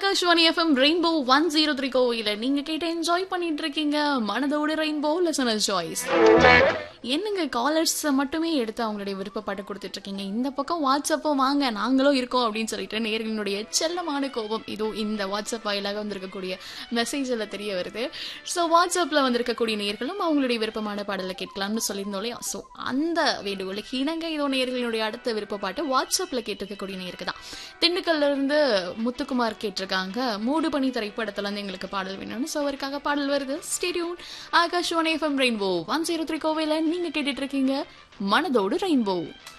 Akashvani F M rainbow one zero three கோவில நீங்க கேட்டு என்ஜாய் பண்ணிட்டு இருக்கீங்க மனதோடு ரெயின்போ லிசனர் சாய்ஸ் என்னங்க காலர்ஸ் மட்டுமே எடுத்து அவங்களுடைய விருப்பப்பட்டு கொடுத்துட்டு இருக்கீங்க இந்த பக்கம் வாட்ஸ்அப்பும் வாங்க நாங்களும் இருக்கோம் அப்படின்னு சொல்லிட்டு நேர்களுடைய செல்லமான கோபம் இதோ இந்த வாட்ஸ்அப் வாயிலாக வந்திருக்கக்கூடிய மெசேஜில் தெரிய வருது ஸோ வாட்ஸ்அப்பில் வந்திருக்கக்கூடிய நேர்களும் அவங்களுடைய விருப்பமான பாடலை கேட்கலாம்னு சொல்லியிருந்தோம் இல்லையா ஸோ அந்த வேண்டுகோளுக்கு இணங்க இதோ நேர்களினுடைய அடுத்த விருப்பப்பாட்டு வாட்ஸ்அப்பில் கேட்டிருக்கக்கூடிய நேருக்கு தான் திண்டுக்கல்ல இருந்து முத்துக்குமார் கேட்டிருக்காங்க மூடு பனி திரைப்படத்துல இருந்து எங்களுக்கு பாடல் வேணும்னு ஸோ அவருக்காக பாடல் வருது stay tuned Akashvani F M rainbow one zero three கோவையில் நீங்க கேட்டுட்டு இருக்கீங்க மனதோடு ரெயின்போ